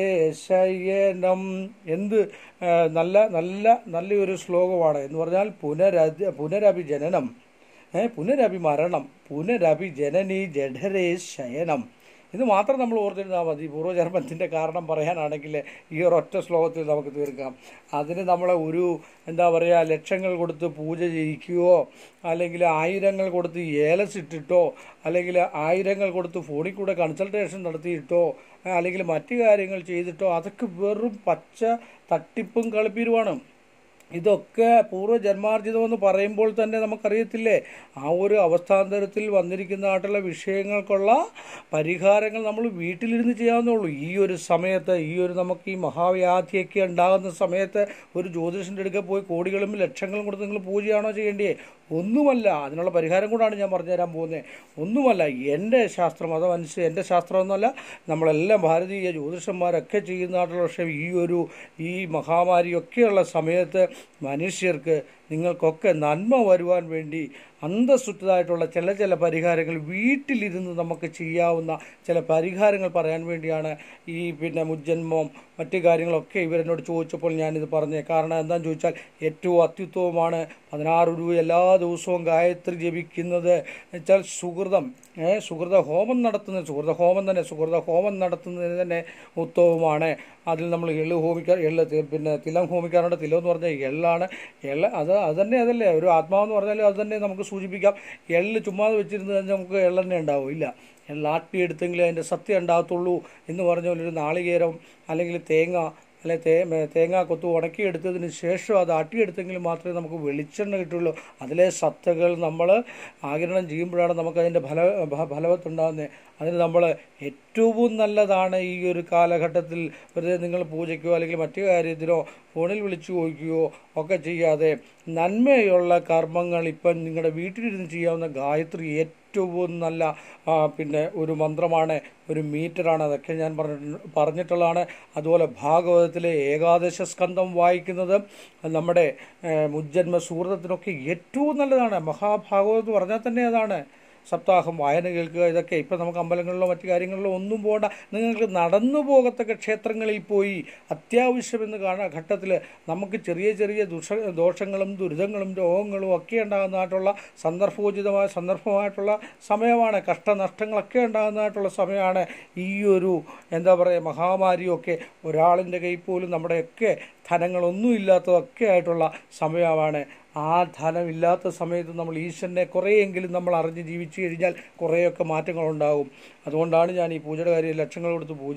ശയനം എന്ത് ആ, നല്ല നല്ല നല്ലൊരു ശ്ലോകമാണ് എന്ന് പറഞ്ഞാൽ പുനരധി പുനരപി ജനനം ഏ, പുനരപി മരണം പുനരപി ജനനി ജഠരേ ശയനം ഇത് മാത്രം നമ്മൾ ഓർത്തിരുന്നാൽ മതി പൂർവ്വജന്മത്തിൻ്റെ കാരണം പറയാനാണെങ്കിൽ ഈ ഒരൊറ്റ ശ്ലോകത്തിൽ നമുക്ക് തീർക്കാം അതിന് നമ്മളെ ഒരു എന്താ പറയുക ലക്ഷങ്ങൾ കൊടുത്ത് പൂജ ചെയ്യിക്കുകയോ അല്ലെങ്കിൽ ആയിരങ്ങൾ കൊടുത്ത് ഏലസിട്ടിട്ടോ അല്ലെങ്കിൽ ആയിരങ്ങൾ കൊടുത്ത് ഫോണിൽ കൂടെ കൺസൾട്ടേഷൻ നടത്തിയിട്ടോ അല്ലെങ്കിൽ മറ്റു കാര്യങ്ങൾ ചെയ്തിട്ടോ അതൊക്കെ വെറും പച്ച തട്ടിപ്പും കളിപ്പീരുമാണ് ഇതൊക്കെ പൂർവ്വജന്മാർജിതമെന്ന് പറയുമ്പോൾ തന്നെ നമുക്കറിയത്തില്ലേ ആ ഒരു അവസ്ഥാന്തരത്തിൽ വന്നിരിക്കുന്നതായിട്ടുള്ള വിഷയങ്ങൾക്കുള്ള പരിഹാരങ്ങൾ നമ്മൾ വീട്ടിലിരുന്ന് ചെയ്യാവുന്നുള്ളൂ ഈ ഒരു സമയത്ത് ഈ ഒരു നമുക്ക് ഈ മഹാവ്യാധിയൊക്കെ ഉണ്ടാകുന്ന സമയത്ത് ഒരു ജ്യോതിഷൻ്റെ അടുക്ക പോയി കോടികളും ലക്ഷങ്ങളും കൊടുത്ത് നിങ്ങൾ പൂജയാണോ ചെയ്യേണ്ടിയേ ഒന്നുമല്ല അതിനുള്ള പരിഹാരം കൂടാണ് ഞാൻ പറഞ്ഞുതരാൻ പോകുന്നത് ഒന്നുമല്ല എൻ്റെ ശാസ്ത്രം അതനുസരിച്ച് എൻ്റെ ശാസ്ത്രമൊന്നുമല്ല നമ്മളെല്ലാം ഭാരതീയ ജ്യോതിഷന്മാരൊക്കെ ചെയ്യുന്നതായിട്ടുള്ള പക്ഷേ ഈ ഒരു ഈ മഹാമാരിയൊക്കെയുള്ള സമയത്ത് മനുഷ്യർക്ക് നിങ്ങൾക്കൊക്കെ നന്മ വരുവാൻ വേണ്ടി അന്തസ്സുറ്റതായിട്ടുള്ള ചില ചില പരിഹാരങ്ങൾ വീട്ടിലിരുന്ന് നമുക്ക് ചെയ്യാവുന്ന ചില പരിഹാരങ്ങൾ പറയാൻ വേണ്ടിയാണ് ഈ പിന്നെ മുജ്ജന്മം മറ്റു കാര്യങ്ങളൊക്കെ ഇവരെന്നോട് ചോദിച്ചപ്പോൾ ഞാനിത് പറഞ്ഞത് കാരണം എന്താണെന്ന് ചോദിച്ചാൽ ഏറ്റവും അത്യുത്തമമാണ് പതിനാറ് രൂപ എല്ലാ ദിവസവും ഗായത്രി ജപിക്കുന്നത് വെച്ചാൽ സുഹൃതം ഏ, സുഹൃത ഹോമം നടത്തുന്നത് സുഹൃത ഹോമം തന്നെ സുഹൃത ഹോമം നടത്തുന്നതിന് തന്നെ ഉത്തമമാണ് അതിൽ നമ്മൾ എള്ള് ഹോമിക്കാർ എള്ള് തി- പിന്നെ തിലം ഹോമിക്കാറുണ്ട് തിലം എന്ന് പറഞ്ഞാൽ എള്ളാണ് എള്ള് അത് അത് തന്നെ അതല്ലേ ഒരു ആത്മാവെന്ന് പറഞ്ഞാൽ അത് തന്നെ നമുക്ക് സൂചിപ്പിക്കാം എള്ള് ചുമ്മാതെ വെച്ചിരുന്ന് കഴിഞ്ഞാൽ നമുക്ക് എള്ളെണ്ണ ഉണ്ടാവും ഇല്ല എള്ളാട്ടിയെടുത്തെങ്കിലേ അതിൻ്റെ സത്യം ഉണ്ടാകത്തുള്ളൂ എന്ന് പറഞ്ഞ പോലെ ഒരു നാളികേരം അല്ലെങ്കിൽ തേങ്ങ അല്ലെ തേ തേങ്ങ കൊത്തു ഉണക്കിയെടുത്തതിന് ശേഷം അത് ആട്ടിയെടുത്തെങ്കിൽ മാത്രമേ നമുക്ക് വെളിച്ചെണ്ണ കിട്ടുള്ളൂ അതിലെ സത്തകൾ നമ്മൾ ആകിരണം ചെയ്യുമ്പോഴാണ് നമുക്ക് അതിൻ്റെ ഫല ഫ- ഫലവത്തുണ്ടാകുന്നത് അതിന് നമ്മൾ ഏറ്റവും നല്ലതാണ് ഈ ഒരു കാലഘട്ടത്തിൽ വെറുതെ നിങ്ങൾ പൂജയ്ക്കോ അല്ലെങ്കിൽ മറ്റു കാര്യത്തിനോ ഫോണിൽ വിളിച്ചു ചോദിക്കുകയോ ഒക്കെ ചെയ്യാതെ നന്മയുള്ള കർമ്മങ്ങൾ ഇപ്പം നിങ്ങളുടെ വീട്ടിലിരുന്ന് ചെയ്യാവുന്ന ഗായത്രി ഏറ്റവും നല്ല ആ, പിന്നെ ഒരു മന്ത്രമാണ് ഒരു മീറ്ററാണ് അതൊക്കെ ഞാൻ പറഞ്ഞിട്ട് പറഞ്ഞിട്ടുള്ളതാണ് അതുപോലെ ഭാഗവതത്തിലെ ഏകാദശ സ്കന്ധം വായിക്കുന്നത് നമ്മുടെ ഏ, മുജ്ജന്മ സുഹൃതത്തിനൊക്കെ ഏറ്റവും നല്ലതാണ് മഹാഭാഗവതം എന്ന് പറഞ്ഞാൽ തന്നെ അതാണ് സപ്താഹം വായന കേൾക്കുക ഇതൊക്കെ ഇപ്പം നമുക്ക് അമ്പലങ്ങളിലോ മറ്റു കാര്യങ്ങളിലോ ഒന്നും പോകണ്ട നിങ്ങൾക്ക് നടന്നു പോകത്തക്ക ക്ഷേത്രങ്ങളിൽ പോയി അത്യാവശ്യമെന്ന് കാണുന്ന ഘട്ടത്തിൽ നമുക്ക് ചെറിയ ചെറിയ ദുഷ ദോഷങ്ങളും ദുരിതങ്ങളും രോഗങ്ങളും ഒക്കെ ഉണ്ടാകുന്നതായിട്ടുള്ള സന്ദർഭോചിതമായ സന്ദർഭമായിട്ടുള്ള സമയമാണ് കഷ്ടനഷ്ടങ്ങളൊക്കെ ഉണ്ടാകുന്നതായിട്ടുള്ള സമയമാണ് ഈ ഒരു എന്താ പറയുക മഹാമാരിയൊക്കെ ഒരാളിൻ്റെ കയ്യിൽ പോലും നമ്മുടെയൊക്കെ ധനങ്ങളൊന്നും ഇല്ലാത്തതൊക്കെ ആയിട്ടുള്ള സമയമാണ് ആ ധനമില്ലാത്ത സമയത്ത് നമ്മൾ ഈശ്വരനെ കുറേയെങ്കിലും നമ്മൾ അറിഞ്ഞ് ജീവിച്ചു കഴിഞ്ഞാൽ കുറേയൊക്കെ മാറ്റങ്ങളുണ്ടാകും അതുകൊണ്ടാണ് ഞാൻ ഈ പൂജയുടെ കാര്യം ലക്ഷങ്ങൾ കൊടുത്ത് പൂജയോ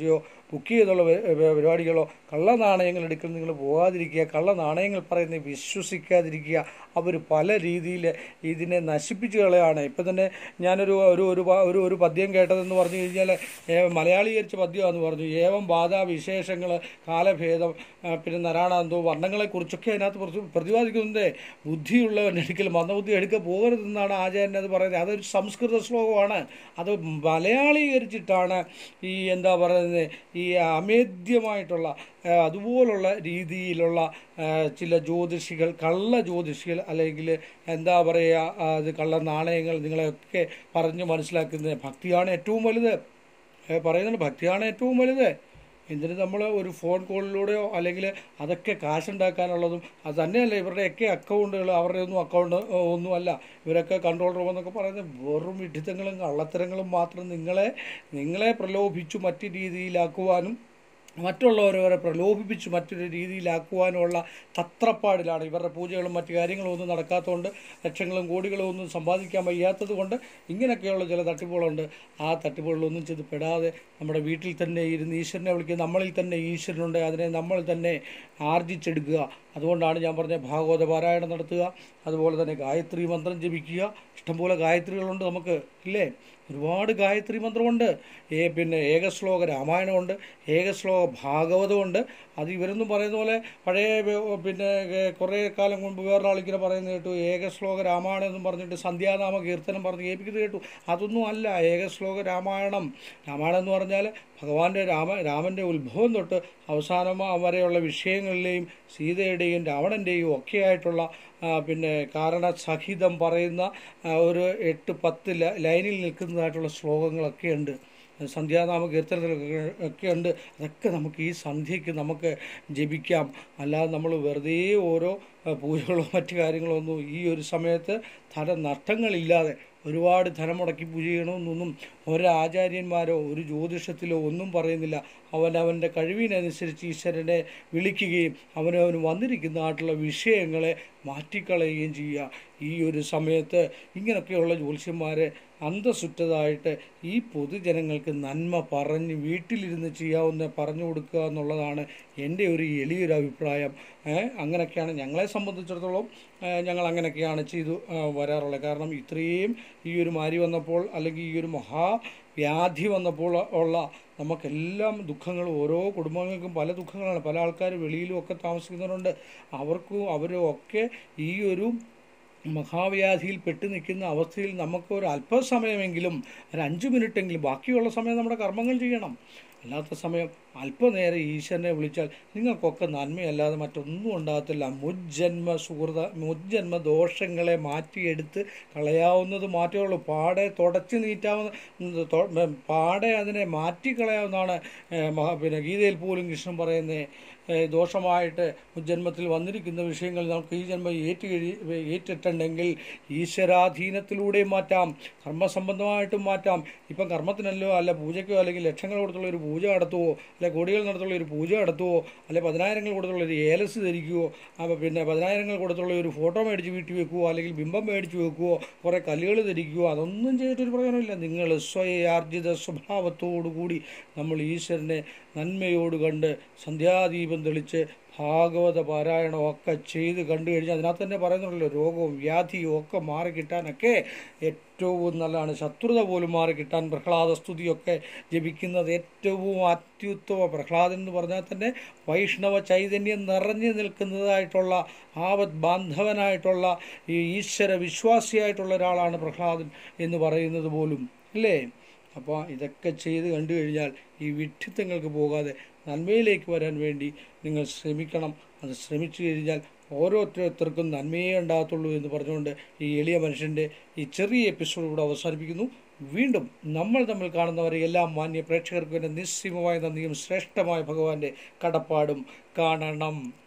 ബുക്ക് ചെയ്തുള്ള വ- വ- പരിപാടികളോ കള്ള നാണയങ്ങൾ എടുക്കൽ നിങ്ങൾ പോകാതിരിക്കുക കള്ള നാണയങ്ങൾ പറയുന്നത് വിശ്വസിക്കാതിരിക്കുക അവർ പല രീതിയിൽ ഇതിനെ നശിപ്പിച്ച് കളയാണ് ഇപ്പം തന്നെ ഞാനൊരു ഒരു ഒരു പ- ഒരു ഒരു പദ്യം കേട്ടതെന്ന് പറഞ്ഞു കഴിഞ്ഞാൽ ഏ- മലയാളീകരിച്ച പദ്യമാണെന്ന് പറഞ്ഞു ഏവം ബാധ വിശേഷങ്ങൾ കാലഭേദം ആ, പിന്നെ നരാണാന്തോ വർണ്ണങ്ങളെക്കുറിച്ചൊക്കെ അതിനകത്ത് പ്രതി പ്രതിപാദിക്കുന്നത് ബുദ്ധിയുള്ളവൻ ഒരിക്കലും മന്ദബുദ്ധി എടുക്കുക പോകരുതെന്നാണ് ആചാര്യൻ അത് പറയുന്നത് അതൊരു സംസ്കൃത ശ്ലോകമാണ് അത് മലയാളീകരിച്ചിട്ടാണ് ഈ എന്താ പറയുന്നത് ഈ അമേദ്യമായിട്ടുള്ള ആ, അതുപോലുള്ള രീതിയിലുള്ള ആ, ചില ജ്യോതിഷികൾ കള്ള ജ്യോതിഷികൾ അല്ലെങ്കിൽ എന്താ പറയുക ആ, അത് കള്ള നാണയങ്ങൾ നിങ്ങളെയൊക്കെ പറഞ്ഞ് മനസ്സിലാക്കുന്നത് ഭക്തിയാണ് ഏറ്റവും വലുത് ഏ, പറയുന്നുണ്ട് ഭക്തിയാണ് ഏറ്റവും വലുത് എന്തിന് നമ്മൾ ഒരു ഫോൺ കോളിലൂടെയോ അല്ലെങ്കിൽ അതൊക്കെ കാശുണ്ടാക്കാനുള്ളതും അത് തന്നെയല്ല ഇവരുടെയൊക്കെ അക്കൗണ്ടുകൾ അവരുടെ ഒന്നും അക്കൗണ്ട് ഒന്നുമല്ല ഇവരൊക്കെ കൺട്രോൾ റൂം എന്നൊക്കെ പറയുന്നത് വെറും വിഡിത്തങ്ങളും കള്ളത്തരങ്ങളും മാത്രം നിങ്ങളെ നിങ്ങളെ പ്രലോഭിച്ചു മറ്റു രീതിയിലാക്കുവാനും മറ്റുള്ളവരവരെ പ്രലോഭിപ്പിച്ച് മറ്റൊരു രീതിയിലാക്കുവാനുമുള്ള തത്രപ്പാടിലാണ് ഇവരുടെ പൂജകളും മറ്റു കാര്യങ്ങളും ഒന്നും നടക്കാത്തതുകൊണ്ട് ലക്ഷങ്ങളും കോടികളും ഒന്നും സമ്പാദിക്കാൻ വയ്യാത്തത് കൊണ്ട് ഇങ്ങനെയൊക്കെയുള്ള ചില തട്ടിപ്പുകളുണ്ട് ആ തട്ടിപ്പുകളിലൊന്നും ചെന്ന് പെടാതെ നമ്മുടെ വീട്ടിൽ തന്നെ ഇരുന്ന് ഈശ്വരനെ വിളിക്കുക നമ്മളിൽ തന്നെ ഈശ്വരനുണ്ട് അതിനെ നമ്മൾ തന്നെ ആർജിച്ചെടുക്കുക അതുകൊണ്ടാണ് ഞാൻ പറഞ്ഞ ഭാഗവത പാരായണം നടത്തുക അതുപോലെ തന്നെ ഗായത്രി മന്ത്രം ജപിക്കുക ഇഷ്ടംപോലെ ഗായത്രികളുണ്ട് നമുക്ക് ഇല്ലേ ഒരുപാട് ഗായത്രി മന്ത്രമുണ്ട് ഏ പിന്നെ ഏകശ്ലോക രാമായണമുണ്ട് ഏകശ്ലോക ഭാഗവതമുണ്ട് അത് ഇവരൊന്നും പറയുന്ന പോലെ പഴയ വേ- പിന്നെ ഏ, കുറേ കാലം മുമ്പ് വേറൊരാളിങ്ങനെ പറയുന്നത് കേട്ടു ഏകശ്ലോക രാമായണം എന്നും പറഞ്ഞിട്ട് സന്ധ്യാനാമ കീർത്തനം പറഞ്ഞ് കേൾപ്പിക്കുന്നത് കേട്ടു അതൊന്നും അല്ല ഏകശ്ലോക രാമായണം രാമായണം എന്ന് പറഞ്ഞാൽ ഭഗവാന്റെ രാമ രാമൻ്റെ ഉത്ഭവം തൊട്ട് അവസാനം വരെയുള്ള വിഷയങ്ങളിലെയും സീതയുടെയും രാവണൻ്റെയും ഒക്കെ ആയിട്ടുള്ള ആ, പിന്നെ കാരണസഹിതം പറയുന്ന ആ, ഒരു എട്ട് പത്ത് ല- ലൈനിൽ നിൽക്കുന്നതായിട്ടുള്ള ശ്ലോകങ്ങളൊക്കെ ഉണ്ട് സന്ധ്യാനാമ കീർത്തനത്തിലൊക്കെ ഒക്കെ ഉണ്ട് അതൊക്കെ നമുക്ക് ഈ സന്ധ്യയ്ക്ക് നമുക്ക് ജപിക്കാം അല്ലാതെ നമ്മൾ വെറുതെ ഓരോ ആ, പൂജകളോ മറ്റു കാര്യങ്ങളോ ഒന്നും ഈ ഒരു സമയത്ത് ധന നഷ്ടങ്ങളില്ലാതെ ഒരുപാട് ധനം മുടക്കി പൂജ ചെയ്യണമെന്നൊന്നും ഒരാചാര്യന്മാരോ ഒരു ജ്യോതിഷത്തിലോ ഒന്നും പറയുന്നില്ല അവനവൻ്റെ കഴിവിനനുസരിച്ച് ഈശ്വരനെ വിളിക്കുകയും അവനവന് വന്നിരിക്കുന്നതായിട്ടുള്ള വിഷയങ്ങളെ മാറ്റിക്കളയുകയും ചെയ്യുക ഈ ഒരു സമയത്ത് ഇങ്ങനെയൊക്കെയുള്ള ജ്യോത്സ്യന്മാരെ അന്തസ്സുറ്റതായിട്ട് ഈ പൊതുജനങ്ങൾക്ക് നന്മ പറഞ്ഞ് വീട്ടിലിരുന്ന് ചെയ്യാവുന്ന പറഞ്ഞു കൊടുക്കുക എന്നുള്ളതാണ് എൻ്റെ ഒരു എളിയൊരു അഭിപ്രായം ഏ, അങ്ങനെയൊക്കെയാണ് ഞങ്ങളെ സംബന്ധിച്ചിടത്തോളം ഏ, ഞങ്ങൾ അങ്ങനെയൊക്കെയാണ് ചെയ്തു ആ, വരാറുള്ളത് കാരണം ഇത്രയും ഈ ഒരു മാരി വന്നപ്പോൾ അല്ലെങ്കിൽ ഈ ഒരു മഹാവ്യാധി വന്നപ്പോൾ ഉള്ള നമുക്കെല്ലാം ദുഃഖങ്ങൾ ഓരോ കുടുംബങ്ങൾക്കും പല ദുഃഖങ്ങളാണ് പല ആൾക്കാർ വെളിയിലും ഒക്കെ താമസിക്കുന്നവരുണ്ട് അവർക്കും അവരും ഒക്കെ ഈ ഒരു മഹാവ്യാധിയിൽ പെട്ട് നിൽക്കുന്ന അവസ്ഥയിൽ നമുക്ക് ഒരു അല്പസമയമെങ്കിലും ഒരു അഞ്ച് മിനിറ്റെങ്കിലും ബാക്കിയുള്ള സമയം നമ്മുടെ കർമ്മങ്ങൾ ചെയ്യണം അല്ലാത്ത സമയം അല്പനേരം ഈശ്വരനെ വിളിച്ചാൽ നിങ്ങൾക്കൊക്കെ നന്മയല്ലാതെ മറ്റൊന്നും ഉണ്ടാകത്തില്ല മുജ്ജന്മ സുഹൃത മുജ്ജന്മ ദോഷങ്ങളെ മാറ്റിയെടുത്ത് കളയാവുന്നത് മാത്രമേ ഉള്ളൂ പാടെ തുടച്ച് നീറ്റാവുന്ന തൊ- പാടെ അതിനെ മാറ്റിക്കളയാവുന്നതാണ് ഏഹ്, മഹാ പിന്നെ ഗീതയിൽ പോലും കൃഷ്ണൻ പറയുന്നത് ഏഹ്, ദോഷമായിട്ട് മുജ്ജന്മത്തിൽ വന്നിരിക്കുന്ന വിഷയങ്ങൾ നമുക്ക് ഈ ജന്മം ഏറ്റു കഴി ഏറ്റിട്ടുണ്ടെങ്കിൽ ഈശ്വരാധീനത്തിലൂടെ മാറ്റാം കർമ്മസംബന്ധമായിട്ടും മാറ്റാം ഇപ്പം കർമ്മത്തിനല്ലോ അല്ല പൂജയ്ക്കോ അല്ലെങ്കിൽ ലക്ഷങ്ങൾ കൊടുത്തുള്ള ഒരു പൂജ നടത്തുവോ അല്ലെ കോടികൾ നടത്തുള്ള ഒരു പൂജ നടത്തുവോ അല്ലെ പതിനായിരങ്ങൾ കൊടുത്തുള്ള ഒരു ഏലസ് ധരിക്കുവോ അപ്പോൾ പിന്നെ പതിനായിരങ്ങൾ കൊടുത്തുള്ള ഒരു ഫോട്ടോ മേടിച്ച് വീട്ടിൽ വെക്കുവോ അല്ലെങ്കിൽ ബിംബം മേടിച്ച് വെക്കുവോ കുറേ കല്ലുകൾ ധരിക്കുവോ അതൊന്നും ചെയ്തിട്ടൊരു പ്രയോജനമില്ല നിങ്ങൾ സ്വയാർജിത സ്വഭാവത്തോടു കൂടി നമ്മൾ ഈശ്വരനെ നന്മയോട് കണ്ട് സന്ധ്യാദീപം തെളിച്ച് ഭാഗവത പാരായണം ഒക്കെ ചെയ്ത് കണ്ടു കഴിഞ്ഞാൽ അതിനകത്ത് തന്നെ പറയുന്നുണ്ടല്ലോ രോഗവും വ്യാധിയും ഒക്കെ മാറിക്കിട്ടാനൊക്കെ ഏറ്റവും നല്ലതാണ് ശത്രുത പോലും മാറിക്കിട്ടാൻ പ്രഹ്ലാദ സ്തുതിയൊക്കെ ജപിക്കുന്നത് ഏറ്റവും അത്യുത്തമ പ്രഹ്ലാദൻ എന്ന് പറഞ്ഞാൽ തന്നെ വൈഷ്ണവ ചൈതന്യം നിറഞ്ഞു നിൽക്കുന്നതായിട്ടുള്ള ആപത് ബാന്ധവനായിട്ടുള്ള ഈ ഈശ്വര വിശ്വാസിയായിട്ടുള്ള ഒരാളാണ് പ്രഹ്ലാദൻ എന്ന് പറയുന്നത് പോലും അല്ലേ അപ്പോൾ ഇതൊക്കെ ചെയ്ത് കണ്ടു കഴിഞ്ഞാൽ ഈ വിഡ്ഢിത്തങ്ങൾക്ക് പോകാതെ നന്മയിലേക്ക് വരാൻ വേണ്ടി നിങ്ങൾ ശ്രമിക്കണം അത് ശ്രമിച്ചു കഴിഞ്ഞാൽ ഓരോരുത്തർക്കും നന്മയേ ഉണ്ടാകത്തുള്ളൂ എന്ന് പറഞ്ഞുകൊണ്ട് ഈ എളിയ മനുഷ്യൻ്റെ ഈ ചെറിയ എപ്പിസോഡ് ഇവിടെ അവസാനിപ്പിക്കുന്നു വീണ്ടും നമ്മൾ തമ്മിൽ കാണുന്നവരെ എല്ലാ മാന്യ പ്രേക്ഷകർക്കും എൻ്റെ നിസ്സീമമായ നന്ദിയും ശ്രേഷ്ഠമായ ഭഗവാന്റെ കടപ്പാടും കാണണം